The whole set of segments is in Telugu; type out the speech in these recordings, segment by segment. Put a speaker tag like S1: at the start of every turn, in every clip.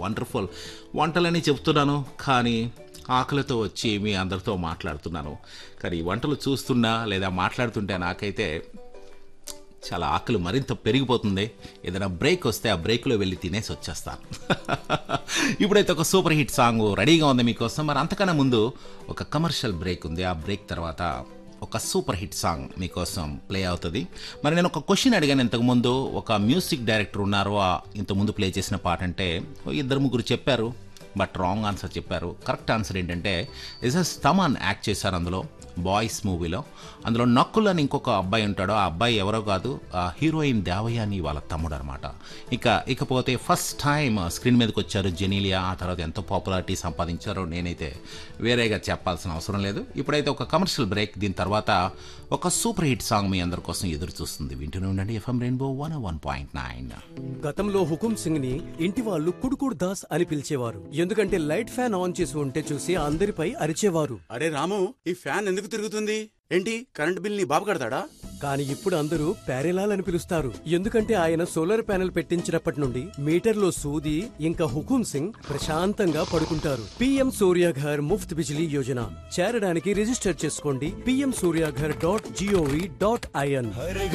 S1: వండర్ఫుల్ వంటలని చెప్తున్నాను కానీ ఆకలితో వచ్చి మీ అందరితో మాట్లాడుతున్నాను కానీ ఈ వంటలు చూస్తున్నా లేదా మాట్లాడుతుంటే నాకైతే చాలా ఆకలి మరింత పెరిగిపోతుంది ఏదైనా బ్రేక్ వస్తే ఆ బ్రేక్లో వెళ్ళి తినేసి వచ్చేస్తాను ఇప్పుడైతే ఒక సూపర్ హిట్ సాంగ్ రెడీగా ఉంది మీకోసం మరి అంతకన్నా ముందు ఒక కమర్షియల్ బ్రేక్ ఉంది ఆ బ్రేక్ తర్వాత ఒక సూపర్ హిట్ సాంగ్ మీకోసం ప్లే అవుతుంది మరి నేను ఒక క్వశ్చన్ అడిగాను ఇంతకుముందు ఒక మ్యూజిక్ డైరెక్టర్ ఉన్నారు ఆ ఇంతకుముందు ప్లే చేసిన పాట అంటే ఓ ఇద్దరు ముగ్గురు చెప్పారు బట్ రాంగ్ ఆన్సర్ చెప్పారు కరెక్ట్ ఆన్సర్ ఏంటంటే ఎస్ ఎస్ తమన్ యాక్ట్ చేశారు అందులో బాయ్స్ మూవీలో అందులో నక్కుల్ అని ఇంకొక అబ్బాయి ఉంటాడో ఆ అబ్బాయి ఎవరో కాదు ఆ హీరోయిన్ దేవయాని వాళ్ళ తమ్ముడు అనమాట ఇక ఇకపోతే ఫస్ట్ టైం స్క్రీన్ మీదకి వచ్చారు జెనీలియా ఆ తర్వాత ఎంతో పాపులారిటీ సంపాదించారో నేనైతే వేరేగా చెప్పాల్సిన అవసరం లేదు ఇప్పుడైతే ఒక కమర్షియల్ బ్రేక్ దీని తర్వాత ఒక సూపర్ హిట్ సాంగ్ మీ అందరి కోసం ఎదురు చూస్తుంది వింటూనే ఉండండి FM rainbow one one point nine
S2: గతంలో హుకుం సింగ్ ని ఇంటి వాళ్ళు కుడుకుడు దాస్ అని పిలిచేవారు ఎందుకంటే లైట్ ఫ్యాన్ ఆన్ చేసి ఉంటే చూసి అందరిపై అరిచేవారు
S3: అరే రాము ఈ ఫ్యాన్ ఎందుకు తిరుగుతుంది ఏంటి కరెంట్ బిల్ నీ బాబు కడతాడా
S2: కానీ ఇప్పుడు అందరూ ప్యారెలాల్ అని పిలుస్తారు ఎందుకంటే ఆయన సోలార్ ప్యానెల్ పెట్టించినప్పటి నుండి మీటర్లో సూది ఇంకా హుకుం సింగ్ ప్రశాంతంగా పడుకుంటారు పిఎం సూర్యాఘర్ ముఫ్త్ బిజిలీ యోజన చేరడానికి రిజిస్టర్ చేసుకోండి PM Suryaghar dot GOV dot IN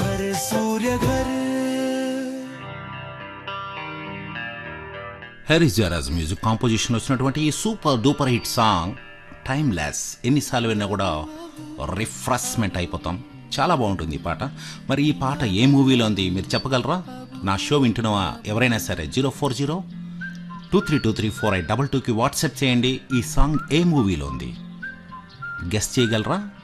S1: Harris Jayaraj music composition వచ్చినటువంటి ఈ super duper hit song timeless ఎన్నిసార్లు విన్నా కూడా రిఫ్రెష్మెంట్ అయిపోతాం చాలా బాగుంటుంది ఈ పాట మరి ఈ పాట ఏ మూవీలో ఉంది మీరు చెప్పగలరా నా షో వింటున్న ఎవరైనా సరే zero four zero two three two three four eight double టూకి వాట్సాప్ చేయండి ఈ సాంగ్ ఏ మూవీలో ఉంది గెస్ట్ చేయగలరా